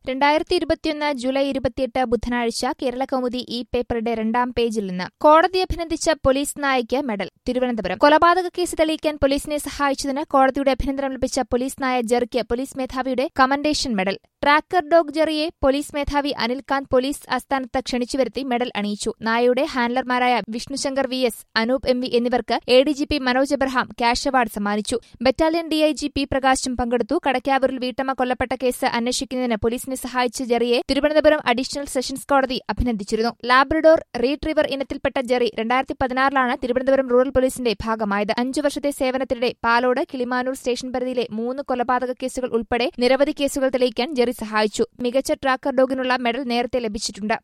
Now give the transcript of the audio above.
രണ്ടായിരത്തി ഇരുപത്തിയൊന്ന് ജൂലൈ ഇരുപത്തിയെട്ട് ബുധനാഴ്ച കേരള കൗമുദി ഈ പേപ്പറുടെ രണ്ടാം പേജിൽ നിന്ന് കോടതി അഭിനന്ദിച്ച പോലീസ് നായയ്ക്ക് മെഡൽ തിരുവനന്തപുരം കൊലപാതക കേസ് തെളിയിക്കാൻ പോലീസിനെ സഹായിച്ചതിന് കോടതിയുടെ അഭിനന്ദനം ലഭിച്ച പോലീസ് നായ ജെറിക്ക് പോലീസ് മേധാവിയുടെ കമൻഡേഷൻ മെഡൽ ട്രാക്കർ ഡോഗ് ജെറിയെ പോലീസ് മേധാവി അനിൽകാന്ത് പോലീസ് ആസ്ഥാനത്ത് ക്ഷണിച്ചുവരുത്തി മെഡൽ അണിയിച്ചു നായയുടെ ഹാൻഡലർമാരായ Vishnushankar V S Anoop M V എന്നിവർക്ക് A D G P Manoj Abraham cash award സമ്മാനിച്ചു ബറ്റാലിയൻ ഡിഐജി പി പ്രകാശും പങ്കെടുത്തു കടക്കാവൂരിൽ വീട്ടമ്മ കൊല്ലപ്പെട്ട കേസ് അന്വേഷിക്കുന്നതിന് പോലീസിനെ സഹായിച്ച ജെറിയെ തിരുവനന്തപുരം അഡീഷണൽ സെഷൻസ് കോടതി അഭിനന്ദിച്ചിരുന്നു ലാബ്രഡോർ റീട്രീവർ ഇനത്തിൽപ്പെട്ട ജെറി രണ്ടായിരത്തി പതിനാറിലാണ് തിരുവനന്തപുരം റൂറൽ പോലീസിന്റെ ഭാഗമായത് അഞ്ചു വർഷത്തെ സേവനത്തിനിടെ പാലോട് കിളിമാനൂർ സ്റ്റേഷൻ പരിധിയിലെ മൂന്ന് കൊലപാതക കേസുകൾ ഉൾപ്പെടെ നിരവധി കേസുകൾ തെളിയിക്കാൻ ജെറി സഹായിച്ചു മികച്ച ട്രാക്കർ ഡോഗിനുള്ള മെഡൽ നേരത്തെ ലഭിച്ചിട്ടുണ്ട്